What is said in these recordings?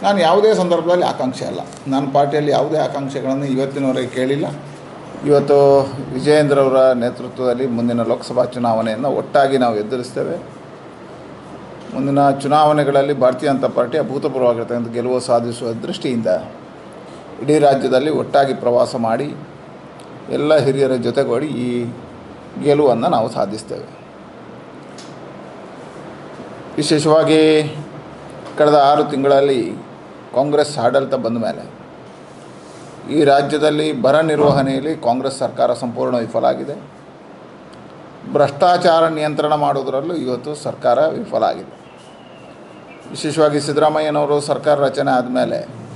ನಾನು ಯಾವುದೇ ಸಂದರ್ಭದಲ್ಲಿ ಆಕಾಂಕ್ಷೆ ಅಲ್ಲ ನನ್ನ ಪಾರ್ಟಿಯಲ್ಲಿ ಯಾವುದೇ ಆಕಾಂಕ್ಷೆಗಳನ್ನು ಇವತ್ತಿನವರೆಗೆ ಕೇಳಿಲ್ಲ ಇವತ್ತು ವಿಜಯೇಂದ್ರ ಅವರ ನೇತೃತ್ವದಲ್ಲಿ ಮುಂದಿನ ಲೋಕಸಭಾ ಚುನಾವಣೆಯನ್ನು ಒಟ್ಟಾಗಿ ನಾವು ಎದುರಿಸ್ತೇವೆ ಮುಂದಿನ ಚುನಾವಣೆಗಳಲ್ಲಿ ಭಾರತೀಯ ಜನತಾ ಪಾರ್ಟಿ ಅಭೂತಪೂರ್ವವಾಗಿರ್ತಕ್ಕಂಥ ಗೆಲುವು ಸಾಧಿಸುವ ದೃಷ್ಟಿಯಿಂದ ಇಡೀ ರಾಜ್ಯದಲ್ಲಿ ಒಟ್ಟಾಗಿ ಪ್ರವಾಸ ಮಾಡಿ ಎಲ್ಲ ಹಿರಿಯರ ಜೊತೆಗೂಡಿ ಈ ಗೆಲುವನ್ನು ನಾವು ಸಾಧಿಸ್ತೇವೆ ವಿಶೇಷವಾಗಿ ಕಳೆದ ಆರು ತಿಂಗಳಲ್ಲಿ ಕಾಂಗ್ರೆಸ್ ಆಡಳಿತ ಬಂದ ಮೇಲೆ ಈ ರಾಜ್ಯದಲ್ಲಿ ಬರ ನಿರ್ವಹಣೆಯಲ್ಲಿ ಕಾಂಗ್ರೆಸ್ ಸರ್ಕಾರ ಸಂಪೂರ್ಣ ವಿಫಲ ಆಗಿದೆ ಭ್ರಷ್ಟಾಚಾರ ನಿಯಂತ್ರಣ ಮಾಡೋದರಲ್ಲೂ ಇವತ್ತು ಸರ್ಕಾರ ವಿಫಲ ಆಗಿದೆ ವಿಶೇಷವಾಗಿ ಸಿದ್ದರಾಮಯ್ಯನವರು ಸರ್ಕಾರ ರಚನೆ ಆದಮೇಲೆ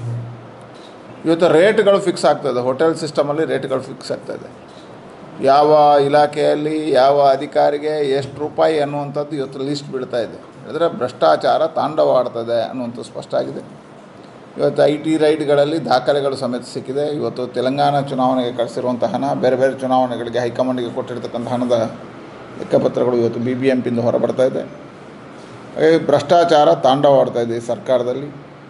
ಇವತ್ತು ರೇಟ್ಗಳು ಫಿಕ್ಸ್ ಆಗ್ತದೆ ಹೋಟೆಲ್ ಸಿಸ್ಟಮಲ್ಲಿ ರೇಟ್ಗಳು ಫಿಕ್ಸ್ ಆಗ್ತದೆ ಯಾವ ಇಲಾಖೆಯಲ್ಲಿ ಯಾವ ಅಧಿಕಾರಿಗೆ ಎಷ್ಟು ರೂಪಾಯಿ ಅನ್ನುವಂಥದ್ದು ಇವತ್ತು ಲಿಸ್ಟ್ ಬೀಳ್ತಾ ಇದೆ ಅಂದರೆ ಭ್ರಷ್ಟಾಚಾರ ತಾಂಡವಾಡ್ತದೆ ಅನ್ನುವಂಥ ಸ್ಪಷ್ಟ ಆಗಿದೆ ಇವತ್ತು ಐ ಟಿ ರೈಡ್ಗಳಲ್ಲಿ ದಾಖಲೆಗಳು ಸಮೇತ ಸಿಕ್ಕಿದೆ ಇವತ್ತು ತೆಲಂಗಾಣ ಚುನಾವಣೆಗೆ ಕಳಿಸಿರುವಂಥ ಹಣ ಬೇರೆ ಬೇರೆ ಚುನಾವಣೆಗಳಿಗೆ ಹೈಕಮಾಂಡಿಗೆ ಕೊಟ್ಟಿರ್ತಕ್ಕಂಥ ಹಣದ ಲೆಕ್ಕಪತ್ರಗಳು ಇವತ್ತು ಬಿ ಬಿ ಎಂ ಪಿಂದ ಹೊರಬರ್ತಾ ಇದೆ ಹಾಗಾಗಿ ಭ್ರಷ್ಟಾಚಾರ ತಾಂಡವಾಡ್ತಾ ಇದೆ ಈ ಸರ್ಕಾರದಲ್ಲಿ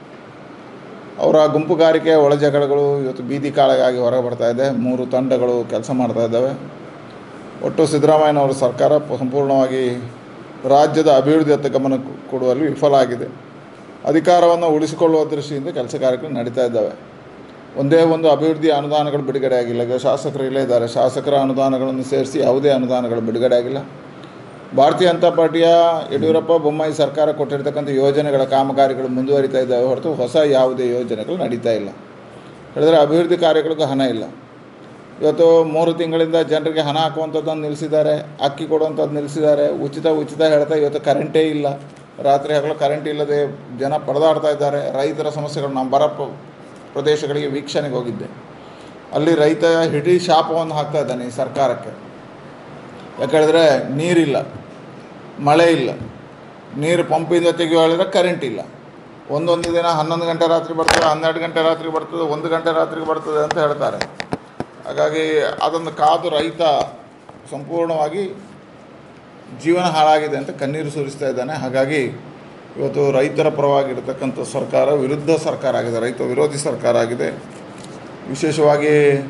ಅವರ ಗುಂಪುಗಾರಿಕೆ ಒಳಜಗಳಗಳು ಇವತ್ತು ಬೀದಿ ಕಾಳಗಾಗಿ ಹೊರಗೆ ಬರ್ತಾ ಇದೆ ಮೂರು ತಂಡಗಳು ಕೆಲಸ ಮಾಡ್ತಾ ಇದ್ದಾವೆ ಒಟ್ಟು ಸಿದ್ದರಾಮಯ್ಯನವರ ಸರ್ಕಾರ ಪ- ಸಂಪೂರ್ಣವಾಗಿ ರಾಜ್ಯದ ಅಭಿವೃದ್ಧಿಯತ್ತ ಗಮನ ಕೊ- ಕೊಡುವಲ್ಲಿ ವಿಫಲ ಆಗಿದೆ ಅಧಿಕಾರವನ್ನು ಉಳಿಸಿಕೊಳ್ಳುವ ದೃಷ್ಟಿಯಿಂದ ಕೆಲಸ ಕಾರ್ಯಗಳು ನಡೀತಾ ಇದ್ದಾವೆ ಒಂದೇ ಒಂದು ಅಭಿವೃದ್ಧಿ ಅನುದಾನಗಳು ಬಿಡುಗಡೆ ಆಗಿಲ್ಲ ಈಗ ಶಾಸಕರು ಇಲ್ಲೇ ಇದ್ದಾರೆ ಶಾಸಕರ ಅನುದಾನಗಳನ್ನು ಸೇರಿಸಿ ಯಾವುದೇ ಅನುದಾನಗಳು ಬಿಡುಗಡೆ ಆಗಿಲ್ಲ ಭಾರತೀಯ ಜನತಾ ಪಾರ್ಟಿಯ ಯಡಿಯೂರಪ್ಪ ಬೊಮ್ಮಾಯಿ ಸರ್ಕಾರ ಕೊಟ್ಟಿರ್ತಕ್ಕಂಥ ಯೋಜನೆಗಳ ಕಾಮಗಾರಿಗಳು ಮುಂದುವರಿತಾ ಇದ್ದಾವೆ ಹೊರತು ಹೊಸ ಯಾವುದೇ ಯೋಜನೆಗಳು ನಡೀತಾ ಇಲ್ಲ ಹೇಳಿದ್ರೆ ಅಭಿವೃದ್ಧಿ ಕಾರ್ಯಗಳಿಗೂ ಹಣ ಇಲ್ಲ ಇವತ್ತು ಮೂರು ತಿಂಗಳಿಂದ ಜನರಿಗೆ ಹಣ ಹಾಕುವಂಥದ್ದನ್ನು ನಿಲ್ಲಿಸಿದ್ದಾರೆ ಅಕ್ಕಿ ಕೊಡುವಂಥದ್ದು ನಿಲ್ಲಿಸಿದ್ದಾರೆ ಉಚಿತ ಉಚಿತ ಹೇಳ್ತಾ ಇವತ್ತು ಕರೆಂಟೇ ಇಲ್ಲ ರಾತ್ರಿ ಹಗಲು ಕರೆಂಟ್ ಇಲ್ಲದೆ ಜನ ಪರದಾಡ್ತಾ ಇದ್ದಾರೆ ರೈತರ ಸಮಸ್ಯೆಗಳು ನಮ್ಮ ಬರ ಪ್ರ- ಪ್ರದೇಶಗಳಿಗೆ ವೀಕ್ಷಣೆಗೆ ಹೋಗಿದ್ದೆ ಅಲ್ಲಿ ರೈತ ಹಿಡೀ ಶಾಪವನ್ನು ಹಾಕ್ತಾ ಇದ್ದಾನೆ ಈ ಸರ್ಕಾರಕ್ಕೆ ಯಾಕೇಳಿದ್ರೆ ನೀರಿಲ್ಲ ಮಳೆ ಇಲ್ಲ ನೀರು ಪಂಪಿಂದ ತೆಗೆಯುವ ಹೇಳಿದ್ರೆ ಕರೆಂಟ್ ಇಲ್ಲ ಒಂದೊಂದು ದಿನ ಹನ್ನೊಂದು ಗಂಟೆ ರಾತ್ರಿ ಬರ್ತದೆ ಹನ್ನೆರಡು ಗಂಟೆ ರಾತ್ರಿ ಬರ್ತದೆ ಒಂದು ಗಂಟೆ ರಾತ್ರಿಗೆ ಬರ್ತದೆ ಅಂತ ಹೇಳ್ತಾರೆ ಹಾಗಾಗಿ ಅದನ್ನು ಕಾದು ರೈತ ಸಂಪೂರ್ಣವಾಗಿ ಜೀವನ ಹಾಳಾಗಿದೆ ಅಂತ ಕಣ್ಣೀರು ಸುರಿಸ್ತಾ ಇದ್ದಾನೆ ಹಾಗಾಗಿ ಇವತ್ತು ರೈತರ ಪರವಾಗಿರ್ತಕ್ಕಂಥ ಸರ್ಕಾರ ವಿರುದ್ಧ ಸರ್ಕಾರ ಆಗಿದೆ ರೈತ ವಿರೋಧಿ ಸರ್ಕಾರ ಆಗಿದೆ ವಿಶೇಷವಾಗಿ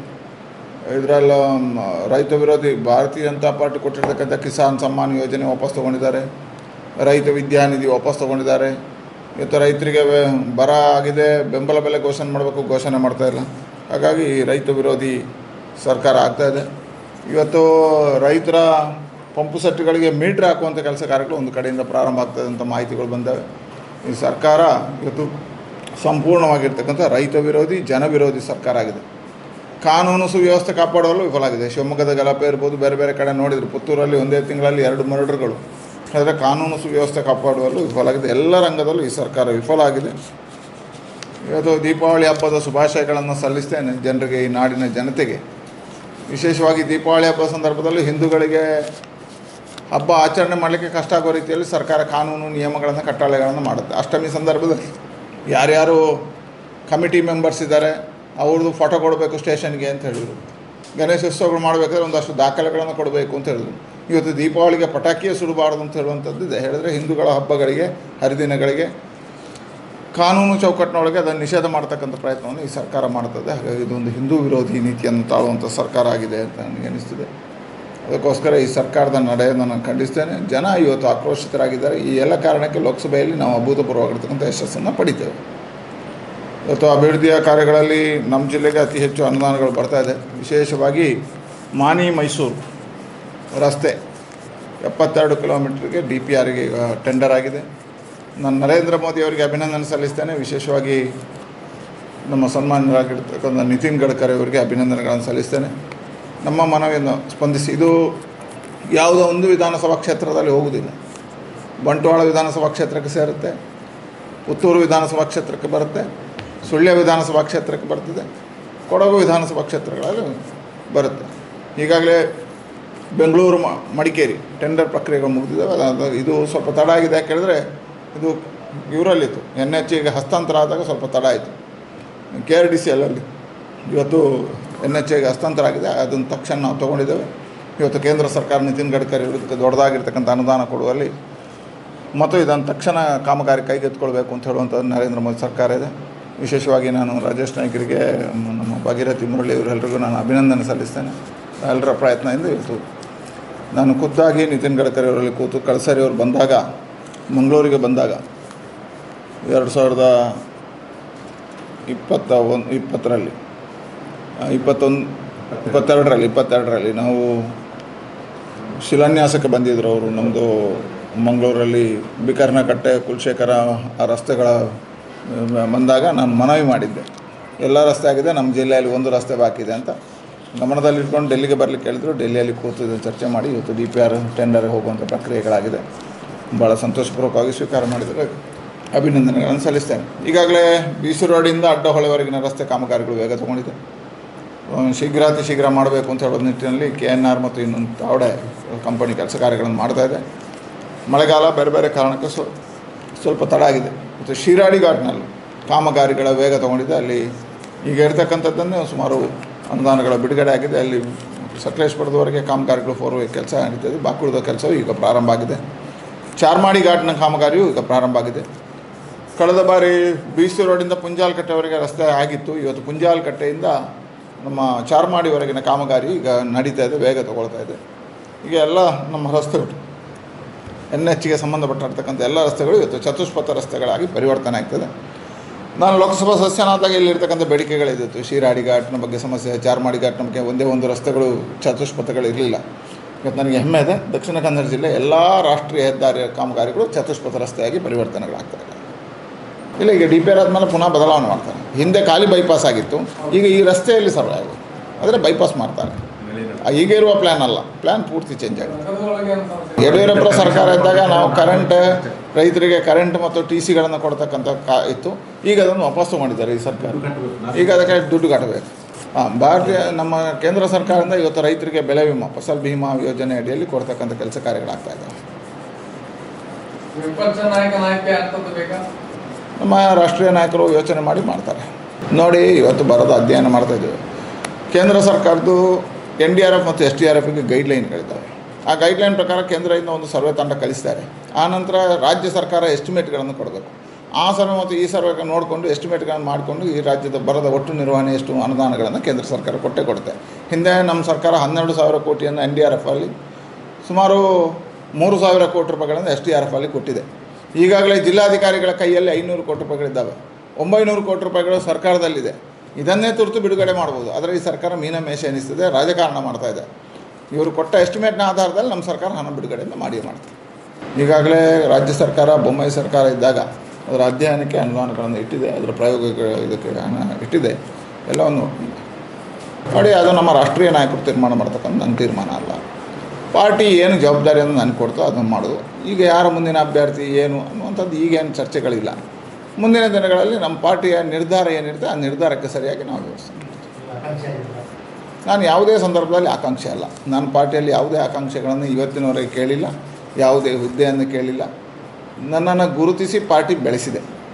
ಇದರಲ್ಲಿ ರೈತ ವಿರೋಧಿ ಭಾರತೀಯ ಜನತಾ ಪಾರ್ಟಿ ಕೊಟ್ಟಿರ್ತಕ್ಕಂಥ ಕಿಸಾನ್ ಸಮ್ಮಾನ್ ಯೋಜನೆ ವಾಪಸ್ ತೊಗೊಂಡಿದ್ದಾರೆ ರೈತ ವಿದ್ಯಾನಿಧಿ ವಾಪಸ್ ತೊಗೊಂಡಿದ್ದಾರೆ ಇವತ್ತು ರೈತರಿಗೆ ಬೆ- ಬರ ಆಗಿದೆ ಬೆಂಬಲ ಬೆಲೆ ಘೋಷಣೆ ಮಾಡಬೇಕು ಘೋಷಣೆ ಮಾಡ್ತಾ ಇಲ್ಲ ಹಾಗಾಗಿ ರೈತ ವಿರೋಧಿ ಸರ್ಕಾರ ಆಗ್ತಾ ಇದೆ ಇವತ್ತು ರೈತರ ಪಂಪು ಸೆಟ್ಗಳಿಗೆ ಮೀಟ್ರ್ ಹಾಕುವಂಥ ಕೆಲಸ ಕಾರ್ಯಗಳು ಒಂದು ಕಡೆಯಿಂದ ಪ್ರಾರಂಭ ಆಗ್ತದೆ ಅಂತ ಮಾಹಿತಿಗಳು ಬಂದವೆ ಈ ಸರ್ಕಾರ ಇವತ್ತು ಸಂಪೂರ್ಣವಾಗಿರ್ತಕ್ಕಂಥ ರೈತ ವಿರೋಧಿ ಜನ ವಿರೋಧಿ ಸರ್ಕಾರ ಆಗಿದೆ ಕಾನೂನು ಸುವ್ಯವಸ್ಥೆ ಕಾಪಾಡುವಲ್ಲೂ ವಿಫಲ ಆಗಿದೆ ಶಿವಮೊಗ್ಗದ ಗಲಭೆ ಇರ್ಬೋದು ಬೇರೆ ಬೇರೆ ಕಡೆ ನೋಡಿದ್ರು ಪುತ್ತೂರಲ್ಲಿ ಒಂದೇ ತಿಂಗಳಲ್ಲಿ ಎರಡು ಮರ್ಡರ್ಗಳು ಆದರೆ ಕಾನೂನು ಸುವ್ಯವಸ್ಥೆ ಕಾಪಾಡುವಲ್ಲೂ ವಿಫಲ ಆಗಿದೆ ಎಲ್ಲ ರಂಗದಲ್ಲೂ ಈ ಸರ್ಕಾರ ವಿಫಲ ಆಗಿದೆ ಇವತ್ತು ದೀಪಾವಳಿ ಹಬ್ಬದ ಶುಭಾಶಯಗಳನ್ನು ಸಲ್ಲಿಸ್ತೇನೆ ಜನರಿಗೆ ಈ ನಾಡಿನ ಜನತೆಗೆ ವಿಶೇಷವಾಗಿ ದೀಪಾವಳಿ ಹಬ್ಬ ಸಂದರ್ಭದಲ್ಲಿ ಹಿಂದೂಗಳಿಗೆ ಹಬ್ಬ ಆಚರಣೆ ಮಾಡಲಿಕ್ಕೆ ಕಷ್ಟ ಆಗೋ ರೀತಿಯಲ್ಲಿ ಸರ್ಕಾರ ಕಾನೂನು ನಿಯಮಗಳನ್ನು ಕಟ್ಟಳೆಗಳನ್ನು ಮಾಡುತ್ತೆ ಅಷ್ಟಮಿ ಸಂದರ್ಭದಲ್ಲಿ ಯಾರ್ಯಾರು ಕಮಿಟಿ ಮೆಂಬರ್ಸ್ ಇದ್ದಾರೆ ಅವ್ರದ್ದು ಫೋಟೋ ಕೊಡಬೇಕು ಸ್ಟೇಷನ್ಗೆ ಅಂತ ಹೇಳಿದರು ಗಣೇಶೋತ್ಸವಗಳು ಮಾಡಬೇಕಾದ್ರೆ ಒಂದಷ್ಟು ದಾಖಲೆಗಳನ್ನು ಕೊಡಬೇಕು ಅಂತ ಹೇಳಿದ್ರು ಇವತ್ತು ದೀಪಾವಳಿಗೆ ಪಟಾಕಿಯೇ ಸುಡಬಾರ್ದು ಅಂತ ಹೇಳುವಂಥದ್ದು ಇದೆ ಹೇಳಿದ್ರೆ ಹಿಂದೂಗಳ ಹಬ್ಬಗಳಿಗೆ ಹರಿದಿನಗಳಿಗೆ ಕಾನೂನು ಚೌಕಟ್ಟಿನೊಳಗೆ ಅದನ್ನು ನಿಷೇಧ ಮಾಡ್ತಕ್ಕಂಥ ಪ್ರಯತ್ನವನ್ನು ಈ ಸರ್ಕಾರ ಮಾಡ್ತದೆ ಹಾಗಾಗಿ ಇದೊಂದು ಹಿಂದೂ ವಿರೋಧಿ ನೀತಿಯನ್ನು ತಾಳುವಂಥ ಸರ್ಕಾರ ಆಗಿದೆ ಅಂತ ನನಗೆ ಅನಿಸ್ತಿದೆ ಅದಕ್ಕೋಸ್ಕರ ಈ ಸರ್ಕಾರದ ನಡೆಯನ್ನು ನಾನು ಖಂಡಿಸ್ತೇನೆ ಜನ ಇವತ್ತು ಆಕ್ರೋಶಿತರಾಗಿದ್ದಾರೆ ಈ ಎಲ್ಲ ಕಾರಣಕ್ಕೆ ಲೋಕಸಭೆಯಲ್ಲಿ ನಾವು ಅಭೂತಪೂರ್ವವಾಗಿರ್ತಕ್ಕಂಥ ಯಶಸ್ಸನ್ನು ಪಡಿತೇವೆ ಇವತ್ತು ಅಭಿವೃದ್ಧಿಯ ಕಾರ್ಯಗಳಲ್ಲಿ ನಮ್ಮ ಜಿಲ್ಲೆಗೆ ಅತಿ ಹೆಚ್ಚು ಅನುದಾನಗಳು ಬರ್ತಾ ಇದೆ ವಿಶೇಷವಾಗಿ ಮಾನಿ ಮೈಸೂರು ರಸ್ತೆ ಎಪ್ಪತ್ತೆರಡು ಕಿಲೋಮೀಟ್ರಿಗೆ ಡಿ ಪಿ ಆರಿಗೆ ಈಗ ಟೆಂಡರ್ ಆಗಿದೆ ನಾನು ನರೇಂದ್ರ ಮೋದಿ ಅವರಿಗೆ ಅಭಿನಂದನೆ ಸಲ್ಲಿಸ್ತೇನೆ ವಿಶೇಷವಾಗಿ ನಮ್ಮ ಸನ್ಮಾನ್ಯರಾಗಿರ್ತಕ್ಕಂಥ ನಿತಿನ್ ಗಡ್ಕರಿ ಅವರಿಗೆ ಅಭಿನಂದನೆಗಳನ್ನು ಸಲ್ಲಿಸ್ತೇನೆ ನಮ್ಮ ಮನವಿಯನ್ನು ಸ್ಪಂದಿಸಿ ಇದು ಯಾವುದೋ ಒಂದು ವಿಧಾನಸಭಾ ಕ್ಷೇತ್ರದಲ್ಲಿ ಹೋಗುವುದಿಲ್ಲ ಬಂಟ್ವಾಳ ವಿಧಾನಸಭಾ ಕ್ಷೇತ್ರಕ್ಕೆ ಸೇರುತ್ತೆ ಪುತ್ತೂರು ವಿಧಾನಸಭಾ ಕ್ಷೇತ್ರಕ್ಕೆ ಬರುತ್ತೆ ಸುಳ್ಯ ವಿಧಾನಸಭಾ ಕ್ಷೇತ್ರಕ್ಕೆ ಬರ್ತದೆ ಕೊಡಗು ವಿಧಾನಸಭಾ ಕ್ಷೇತ್ರಗಳಲ್ಲಿ ಬರುತ್ತೆ ಈಗಾಗಲೇ ಬೆಂಗಳೂರು ಮ- ಮಡಿಕೇರಿ ಟೆಂಡರ್ ಪ್ರಕ್ರಿಯೆಗಳು ಮುಗಿದಿದ್ದಾವೆ ಅದು ಇದು ಸ್ವಲ್ಪ ತಡ ಆಗಿದೆ ಯಾಕೆ ಹೇಳಿದ್ರೆ ಇದು ಇವರಲ್ಲಿತ್ತು ಎನ್ ಎಚ್ ಈಗ ಹಸ್ತಾಂತರ ಆದಾಗ ಸ್ವಲ್ಪ ತಡ ಆಯಿತು ಕೆ ಆರ್ ಡಿ ಸಿ ಎಲ್ಲಲ್ಲಿ ಇವತ್ತು ಎನ್ ಎಚ್ ಐಗೆ ಹಸ್ತಾಂತರ ಆಗಿದೆ ಅದನ್ನು ತಕ್ಷಣ ನಾವು ತೊಗೊಂಡಿದ್ದೇವೆ ಇವತ್ತು ಕೇಂದ್ರ ಸರ್ಕಾರ ನಿತಿನ್ ಗಡ್ಕರಿ ವಿರುದ್ಧ ದೊಡ್ಡದಾಗಿರ್ತಕ್ಕಂಥ ಅನುದಾನ ಕೊಡುವಲ್ಲಿ ಮತ್ತು ಇದನ್ನು ತಕ್ಷಣ ಕಾಮಗಾರಿ ಕೈಗೆತ್ತಿಕೊಳ್ಬೇಕು ಅಂತ ಹೇಳುವಂಥ ನರೇಂದ್ರ ಮೋದಿ ಸರ್ಕಾರ ಇದೆ ವಿಶೇಷವಾಗಿ ನಾನು ರಾಜೇಶ್ ನಾಯ್ಕರಿಗೆ ಮ- ನಮ್ಮ ಭಾಗೀರಥಿ ಮುರಳಿ ಇವರೆಲ್ಲರಿಗೂ ನಾನು ಅಭಿನಂದನೆ ಸಲ್ಲಿಸ್ತೇನೆ ಎಲ್ಲರ ಪ್ರಯತ್ನದಿಂದ ಇವತ್ತು ನಾನು ಖುದ್ದಾಗಿ ನಿತಿನ್ ಗಡ್ಕರಿ ಅವರಲ್ಲಿ ಕೂತು ಕಳಸರಿ ಅವರು ಬಂದಾಗ ಮಂಗಳೂರಿಗೆ ಬಂದಾಗ ಎರಡು ಸಾವಿರದ ಇಪ್ಪತ್ತ ಒಂದು ಇಪ್ಪತ್ತರಲ್ಲಿ ಆ, ಇಪ್ಪತ್ತೊಂದು ಇಪ್ಪತ್ತೆರಡರಲ್ಲಿ ಇಪ್ಪತ್ತೆರಡರಲ್ಲಿ ನಾವು ಶಿಲಾನ್ಯಾಸಕ್ಕೆ ಬಂದಿದ್ದರು ಅವರು ನಮ್ಮದು ಮಂಗಳೂರಲ್ಲಿ ಬಿಕರ್ನ ಕಟ್ಟೆ ಕುಲಶೇಖರ ಆ ರಸ್ತೆಗಳ ಆ, ಬಂದಾಗ ನಾನು ಮನವಿ ಮಾಡಿದ್ದೆ ಎಲ್ಲ ರಸ್ತೆ ಆಗಿದೆ ನಮ್ಮ ಜಿಲ್ಲೆಯಲ್ಲಿ ಒಂದು ರಸ್ತೆ ಬಾಕಿ ಇದೆ ಅಂತ ಗಮನದಲ್ಲಿಟ್ಕೊಂಡು ಡೆಲ್ಲಿಗೆ ಬರಲಿಕ್ಕೆ ಹೇಳಿದ್ರು ಡೆಲ್ಲಿಯಲ್ಲಿ ಕೂತು ಇದನ್ನು ಚರ್ಚೆ ಮಾಡಿ ಇವತ್ತು ಡಿ ಪಿ ಆರ್ ಟೆಂಡರ್ ಹೋಗುವಂಥ ಪ್ರಕ್ರಿಯೆಗಳಾಗಿದೆ ಭಾಳ ಸಂತೋಷಪೂರ್ವಕವಾಗಿ ಸ್ವೀಕಾರ ಮಾಡಿದರೆ ಅಭಿನಂದನೆಗಳನ್ನು ಸಲ್ಲಿಸ್ತೇನೆ ಈಗಾಗಲೇ ಬೀಸು ರೋಡಿಂದ ಅಡ್ಡಹೊಳೆವರೆಗಿನ ರಸ್ತೆ ಕಾಮಗಾರಿಗಳು ವೇಗ ತಗೊಂಡಿದೆ ಅಹ್ ಶೀಘ್ರಾತಿ ಶೀಘ್ರ ಮಾಡಬೇಕು ಅಂತ ಹೇಳೋ ನಿಟ್ಟಿನಲ್ಲಿ ಕೆ ಎನ್ ಆರ್ ಮತ್ತು ಇನ್ನೊಂದು ತಾವಡೆ ಕಂಪನಿ ಕೆಲಸ ಕಾರ್ಯಗಳನ್ನು ಮಾಡ್ತಾ ಇದೆ ಮಳೆಗಾಲ ಬೇರೆ ಬೇರೆ ಕಾರಣಕ್ಕೆ ಸ್ವ ಸ್ವಲ್ಪ ತಡ ಆಗಿದೆ ಮತ್ತು ಶಿರಾಡಿ ಘಾಟ್ನಲ್ಲಿ ಕಾಮಗಾರಿಗಳ ವೇಗ ತಗೊಂಡಿದೆ ಅಲ್ಲಿ ಈಗ ಇರ್ತಕ್ಕಂಥದ್ದನ್ನೇ ಸುಮಾರು ಅನುದಾನಗಳ ಬಿಡುಗಡೆ ಆಗಿದೆ ಅಲ್ಲಿ ಸಕಲೇಶ್ಪುರದವರೆಗೆ ಕಾಮಗಾರಿಗಳು ಫೋರ್ ವೇ ಕೆಲಸ ನಡೀತದೆ ಬಾಕುಳಿದ ಕೆಲಸವು ಈಗ ಪ್ರಾರಂಭ ಆಗಿದೆ ಚಾರ್ಮಾಡಿ ಘಾಟ್ನ ಕಾಮಗಾರಿಯು ಈಗ ಪ್ರಾರಂಭ ಆಗಿದೆ ಕಳೆದ ಬಾರಿ ಬಿ ಸಿ ರೋಡಿಂದ ಪುಂಜಾಲ್ಕಟ್ಟೆವರೆಗೆ ರಸ್ತೆ ಆಗಿತ್ತು ಇವತ್ತು ಪುಂಜಾಲ್ಕಟ್ಟೆಯಿಂದ ನಮ್ಮ ಚಾರ್ಮಾಡಿವರೆಗಿನ ಕಾಮಗಾರಿ ಈಗ ನಡೀತಾ ಇದೆ ವೇಗ ತಗೊಳ್ತಾ ಇದೆ ಈಗ ಎಲ್ಲ ನಮ್ಮ ರಸ್ತೆಗಳು ಎನ್ ಎಚ್ಗೆ ಸಂಬಂಧಪಟ್ಟಿರ್ತಕ್ಕಂಥ ಎಲ್ಲ ರಸ್ತೆಗಳು ಇವತ್ತು ಚತುಷ್ಪಥ ರಸ್ತೆಗಳಾಗಿ ಪರಿವರ್ತನೆ ಆಗ್ತದೆ ನಾನು ಲೋಕಸಭಾ ಸದಸ್ಯನಾದಾಗ ಇಲ್ಲಿರ್ತಕ್ಕಂಥ ಬೇಡಿಕೆಗಳಿದ್ದಿತ್ತು ಶಿರಾಡಿ ಘಾಟ್ನ ಬಗ್ಗೆ ಸಮಸ್ಯೆ ಚಾರ್ಮಾಡಿ ಘಾಟ್ನ ಬಗ್ಗೆ ಒಂದೇ ಒಂದು ರಸ್ತೆಗಳು ಚತುಷ್ಪಥಗಳು ಇರಲಿಲ್ಲ ಇವತ್ತು ನನಗೆ ಹೆಮ್ಮೆ ಇದೆ ದಕ್ಷಿಣ ಕನ್ನಡ ಜಿಲ್ಲೆ ಎಲ್ಲ ರಾಷ್ಟ್ರೀಯ ಹೆದ್ದಾರಿ ಕಾಮಗಾರಿಗಳು ಚತುಷ್ಪಥ ರಸ್ತೆಯಾಗಿ ಪರಿವರ್ತನೆಗಳಾಗ್ತದೆ ಇಲ್ಲ ಈಗ ಡಿ ಪಿ ಆರ್ ಆದಮೇಲೆ ಪುನಃ ಬದಲಾವಣೆ ಮಾಡ್ತಾರೆ ಹಿಂದೆ ಖಾಲಿ ಬೈಪಾಸ್ ಆಗಿತ್ತು ಈಗ ಈ ರಸ್ತೆಯಲ್ಲಿ ಸರ್ವ ಆಗಿದೆ ಆದರೆ ಬೈಪಾಸ್ ಮಾಡ್ತಾರೆ ಆ ಈಗ ಇರುವ ಪ್ಲ್ಯಾನ್ ಅಲ್ಲ ಪ್ಲ್ಯಾನ್ ಪೂರ್ತಿ ಚೇಂಜ್ ಆಗಿದೆ ಯಡಿಯೂರಪ್ಪರ ಸರ್ಕಾರ ಇದ್ದಾಗ ನಾವು ಕರೆಂಟ್ ರೈತರಿಗೆ ಕರೆಂಟ್ ಮತ್ತು ಟಿ ಸಿಗಳನ್ನು ಕೊಡ್ತಕ್ಕಂಥ ಕಾ ಇತ್ತು ಈಗ ಅದನ್ನು ವಾಪಸ್ ಮಾಡಿದ್ದಾರೆ ಈ ಸರ್ಕಾರ ಈಗ ಅದಕ್ಕೆ ದುಡ್ಡು ಕಟ್ಟಬೇಕು ಹಾಂ ಭಾರತೀಯ ನಮ್ಮ ಕೇಂದ್ರ ಸರ್ಕಾರದಿಂದ ಇವತ್ತು ರೈತರಿಗೆ ಬೆಳೆ ವಿಮಾ ಫಸಲ್ ಭೀಮಾ ಯೋಜನೆ ಅಡಿಯಲ್ಲಿ ಕೊಡ್ತಕ್ಕಂಥ ಕೆಲಸ ಕಾರ್ಯಗಳಾಗ್ತಾ ಇದ್ದಾವೆ ವಿಪಕ್ಷ ನಾಯಕ ನಾಯಕ ಅಂತದ್ದು ಬೇಕಾ ನಮ್ಮ ರಾಷ್ಟ್ರೀಯ ನಾಯಕರು ಯೋಚನೆ ಮಾಡಿ ಮಾಡ್ತಾರೆ ನೋಡಿ ಇವತ್ತು ಬರೋದು ಅಧ್ಯಯನ ಮಾಡ್ತಾ ಇದ್ದೇವೆ ಕೇಂದ್ರ ಸರ್ಕಾರದ್ದು ಎನ್ ಡಿ ಆರ್ ಎಫ್ ಮತ್ತು ಎಸ್ ಡಿ ಆರ್ ಎಫ್ಗೆ ಗೈಡ್ಲೈನ್ಗಳಿದ್ದಾವೆ ಆ ಗೈಡ್ಲೈನ್ ಪ್ರಕಾರ ಕೇಂದ್ರದಿಂದ ಒಂದು ಸರ್ವೆ ತಂಡ ಕಳಿಸ್ತಾರೆ ಆನಂತರ ರಾಜ್ಯ ಸರ್ಕಾರ ಎಸ್ಟಿಮೇಟ್ಗಳನ್ನು ಕೊಡಬೇಕು ಆ ಸರ್ವೆ ಮತ್ತು ಈ ಸರ್ವೆ ನೋಡಿಕೊಂಡು ಎಸ್ಟಿಮೇಟ್ಗಳನ್ನು ಮಾಡಿಕೊಂಡು ಈ ರಾಜ್ಯದ ಬರದ ಒಟ್ಟು ನಿರ್ವಹಣೆ ಎಷ್ಟು ಅನುದಾನಗಳನ್ನು ಕೇಂದ್ರ ಸರ್ಕಾರ ಕೊಟ್ಟೇ ಕೊಡುತ್ತೆ ಹಿಂದೆ ನಮ್ಮ ಸರ್ಕಾರ ಹನ್ನೆರಡು ಸಾವಿರ ಕೋಟಿಯನ್ನು ಎನ್ ಡಿ ಆರ್ ಎಫ್ ಅಲ್ಲಿ ಸುಮಾರು ಮೂರು ಸಾವಿರ ಕೋಟಿ ರೂಪಾಯಿಗಳನ್ನು ಎಸ್ ಡಿ ಆರ್ ಎಫ್ ಅಲ್ಲಿ ಕೊಟ್ಟಿದೆ ಈಗಾಗಲೇ ಜಿಲ್ಲಾಧಿಕಾರಿಗಳ ಕೈಯಲ್ಲಿ ಐನೂರು ಕೋಟಿ ರೂಪಾಯಿಗಳಿದ್ದಾವೆ ಒಂಬೈನೂರು ಕೋಟಿ ರೂಪಾಯಿಗಳು ಸರ್ಕಾರದಲ್ಲಿದೆ ಇದನ್ನೇ ತುರ್ತು ಬಿಡುಗಡೆ ಮಾಡ್ಬೋದು ಆದರೆ ಈ ಸರ್ಕಾರ ಮೀನಮೇಷ ಎನಿಸ್ತದೆ ರಾಜಕಾರಣ ಮಾಡ್ತಾ ಇದೆ ಇವರು ಕೊಟ್ಟ ಎಸ್ಟಿಮೇಟ್ನ ಆಧಾರದಲ್ಲಿ ನಮ್ಮ ಸರ್ಕಾರ ಹಣ ಬಿಡುಗಡೆಯನ್ನು ಮಾಡಿಯೇ ಮಾಡ್ತಾರೆ ಈಗಾಗಲೇ ರಾಜ್ಯ ಸರ್ಕಾರ ಬೊಮ್ಮಾಯಿ ಸರ್ಕಾರ ಇದ್ದಾಗ ಅದರ ಅಧ್ಯಯನಕ್ಕೆ ಅನುದಾನಗಳನ್ನು ಇಟ್ಟಿದೆ ಅದರ ಪ್ರಯೋಗಕ್ಕೆ ಇದಕ್ಕೆ ಹಣ ಇಟ್ಟಿದೆ ಎಲ್ಲವನ್ನು ನೋಡಿ ಅದು ನಮ್ಮ ರಾಷ್ಟ್ರೀಯ ನಾಯಕರು ತೀರ್ಮಾನ ಮಾಡ್ತಕ್ಕಂಥ ನನ್ನ ತೀರ್ಮಾನ ಅಲ್ಲ ಪಾರ್ಟಿ ಏನು ಜವಾಬ್ದಾರಿಯನ್ನು ನನಗೆ ಕೊಡ್ತೋ ಅದನ್ನು ಮಾಡೋದು ಈಗ ಯಾರ ಮುಂದಿನ ಅಭ್ಯರ್ಥಿ ಏನು ಅನ್ನುವಂಥದ್ದು ಈಗೇನು ಚರ್ಚೆಗಳಿಲ್ಲ ಮುಂದಿನ ದಿನಗಳಲ್ಲಿ ನಮ್ಮ ಪಾರ್ಟಿಯ ನಿರ್ಧಾರ ಏನಿರುತ್ತೆ ಆ ನಿರ್ಧಾರಕ್ಕೆ ಸರಿಯಾಗಿ ನಾವು ವ್ಯವಸ್ಥೆ ಮಾಡ್ತೀವಿ. ನಾನು ಯಾವುದೇ ಸಂದರ್ಭದಲ್ಲಿ ಆಕಾಂಕ್ಷೆ ಅಲ್ಲ ನಾನು ಪಾರ್ಟಿಯಲ್ಲಿ ಯಾವುದೇ ಆಕಾಂಕ್ಷೆಗಳನ್ನು ಇವತ್ತಿನವರೆಗೆ ಕೇಳಿಲ್ಲ ಯಾವುದೇ ಹುದ್ದೆಯನ್ನು ಕೇಳಿಲ್ಲ ನನ್ನನ್ನು ಗುರುತಿಸಿ ಪಾರ್ಟಿ ಬೆಳೆಸಿದೆ